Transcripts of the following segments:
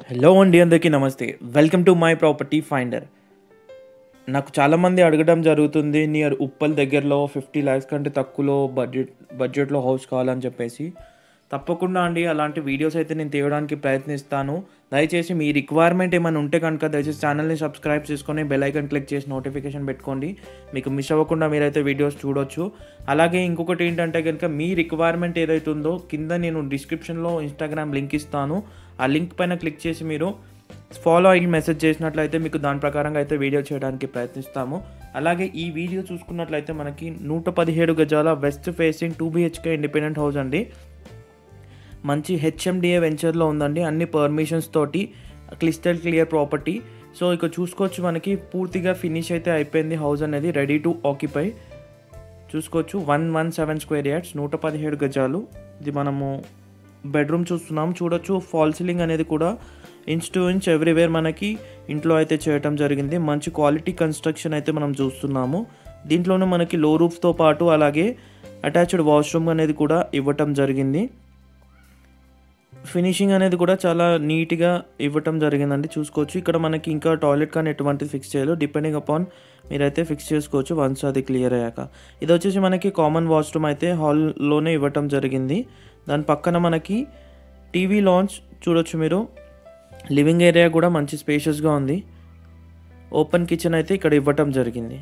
hello అండి అందరికీ నమస్తే welcome to my property finder నాకు చాలామంది అడగడం జరుగుతుంది నియర్ ఉప్పల్ దగ్గరలో ఫిఫ్టీ ల్యాక్స్ కంటే తక్కువలో బడ్జెట్ బడ్జెట్లో హౌస్ కావాలని చెప్పేసి తప్పకుండా అండి అలాంటి వీడియోస్ అయితే నేను తీయడానికి ప్రయత్నిస్తాను దయచేసి మీ రిక్వైర్మెంట్ ఏమైనా ఉంటే కనుక దయచేసి ఛానల్ని సబ్స్క్రైబ్ చేసుకొని బెల్ ఐకన్ క్లిక్ చేసి నోటిఫికేషన్ పెట్టుకోండి మీకు మిస్ అవ్వకుండా మీరైతే వీడియోస్ చూడొచ్చు అలాగే ఇంకొకటి ఏంటంటే కనుక మీ రిక్వైర్మెంట్ ఏదైతే ఉందో కింద నేను డిస్క్రిప్షన్లో ఇన్స్టాగ్రామ్ లింక్ ఇస్తాను ఆ లింక్ పైన క్లిక్ చేసి మీరు ఫాలో అయ్యి మెసేజ్ చేసినట్లయితే మీకు దాని ప్రకారంగా అయితే వీడియో చేయడానికి ప్రయత్నిస్తాము అలాగే ఈ వీడియో చూసుకున్నట్లయితే మనకి నూట పదిహేడు గజాల west facing two BHK independent house అండి మంచి హెచ్ఎండిఏ వెంచర్లో ఉందండి అన్ని పర్మిషన్స్ తోటి క్లిస్టల్ క్లియర్ ప్రాపర్టీ సో ఇక చూసుకోవచ్చు మనకి పూర్తిగా ఫినిష్ అయితే అయిపోయింది హౌస్ అనేది రెడీ టు ఆక్యుపై చూసుకోవచ్చు one one seven square yards నూట పదిహేడు గజాలు ఇది మనము బెడ్రూమ్ చూస్తున్నాం చూడొచ్చు ఫాల్ సీలింగ్ అనేది కూడా ఇంచ్ టు ఇంచ్ ఎవ్రీవేర్ మనకి ఇంట్లో అయితే చేయటం జరిగింది మంచి క్వాలిటీ కన్స్ట్రక్షన్ అయితే మనం చూస్తున్నాము దీంట్లోనే మనకి లో రూఫ్తో పాటు అలాగే అటాచ్డ్ వాష్రూమ్ అనేది కూడా ఇవ్వటం జరిగింది ఫినిషింగ్ అనేది కూడా చాలా నీట్గా ఇవ్వటం జరిగిందండి చూసుకోవచ్చు ఇక్కడ మనకి ఇంకా టాయిలెట్ కానీ ఎటువంటిది ఫిక్స్ చేయాలో డిపెండింగ్ అపాన్ మీరైతే ఫిక్స్ చేసుకోవచ్చు వన్స్ అది క్లియర్ అయ్యాక ఇది వచ్చేసి మనకి కామన్ వాష్రూమ్ అయితే హాల్లోనే ఇవ్వటం జరిగింది దాని పక్కన మనకి టీవీ లాంచ్ చూడొచ్చు మీరు లివింగ్ ఏరియా కూడా మంచి స్పేషియస్గా ఉంది ఓపెన్ కిచెన్ అయితే ఇక్కడ ఇవ్వటం జరిగింది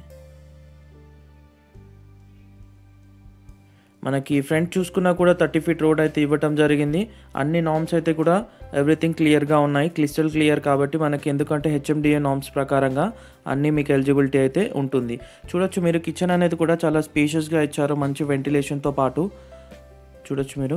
మనకి ఫ్రంట్ చూసుకున్నా కూడా థర్టీ ఫీట్ రోడ్ అయితే ఇవ్వటం జరిగింది అన్ని నామ్స్ అయితే కూడా ఎవ్రీథింగ్ క్లియర్గా ఉన్నాయి క్లిస్టల్ క్లియర్ కాబట్టి మనకి ఎందుకంటే హెచ్ఎండిఏ నామ్స్ ప్రకారంగా అన్నీ మీకు ఎలిజిబిలిటీ అయితే ఉంటుంది చూడొచ్చు మీరు కిచెన్ అనేది కూడా చాలా స్పేషియస్గా ఇచ్చారు మంచి వెంటిలేషన్తో పాటు చూడొచ్చు మీరు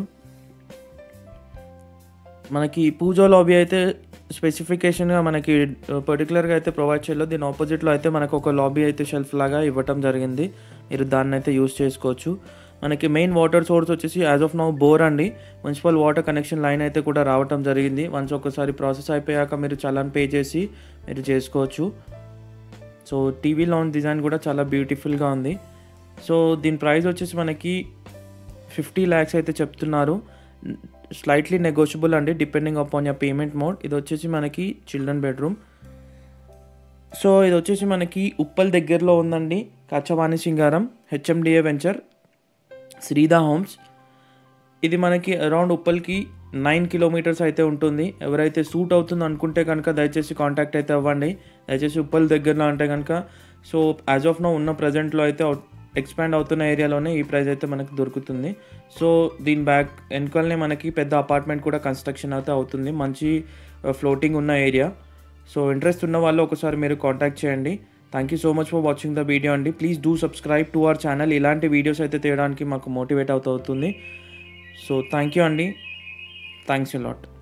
మనకి పూజా లాబీ అయితే స్పెసిఫికేషన్గా మనకి పర్టికులర్గా అయితే ప్రొవైడ్ చేయలేదు దీని ఆపోజిట్లో అయితే మనకు ఒక లాబీ అయితే షెల్ఫ్ లాగా ఇవ్వటం జరిగింది మీరు దాన్ని అయితే యూస్ చేసుకోవచ్చు మనకి మెయిన్ వాటర్ సోర్స్ వచ్చేసి యాజ్ ఆఫ్ నౌ బోర్ అండి మున్సిపల్ వాటర్ కనెక్షన్ లైన్ అయితే కూడా రావటం జరిగింది వన్స్ ఒకసారి ప్రాసెస్ అయిపోయాక మీరు చలాన్ పే చేసి మీరు చేసుకోవచ్చు సో టీవీ లాంచ్ డిజైన్ కూడా చాలా బ్యూటిఫుల్గా ఉంది సో దీని ప్రైస్ వచ్చేసి మనకి ఫిఫ్టీ ల్యాక్స్ అయితే చెప్తున్నారు స్లైట్లీ నెగోషియబుల్ అండి depending upon your payment mode ఇది వచ్చేసి మనకి చిల్డ్రన్ బెడ్రూమ్ సో ఇది వచ్చేసి మనకి ఉప్పల్ దగ్గరలో ఉందండి Kachavani Singaram HMDA venture Sreeda homes ఇది మనకి అరౌండ్ ఉప్పల్కి నైన్ కిలోమీటర్స్ అయితే ఉంటుంది ఎవరైతే సూట్ అవుతుంది అనుకుంటే కనుక దయచేసి కాంటాక్ట్ అయితే అవ్వండి దయచేసి ఉప్పల్ దగ్గరలో అంటే కనుక సో యాజ్ ఆఫ్ నో ఉన్న ప్రజెంట్లో అయితే ఎక్స్పాండ్ అవుతున్న ఏరియాలోనే ఈ ప్రైస్ అయితే మనకి దొరుకుతుంది సో దీని బ్యాక్ వెనుకలనే మనకి పెద్ద అపార్ట్మెంట్ కూడా కన్స్ట్రక్షన్ అయితే అవుతుంది మంచి ఫ్లోటింగ్ ఉన్న ఏరియా సో ఇంట్రెస్ట్ ఉన్న వాళ్ళు ఒకసారి మీరు కాంటాక్ట్ చేయండి thank you so much for watching the video అండి please do subscribe to our channel ఇలాంటి వీడియోస్ అయితే తీయడానికి మాకు మోటివేట్ అవుతుంది సో థ్యాంక్ యూ అండి థ్యాంక్స్ యూ లాట్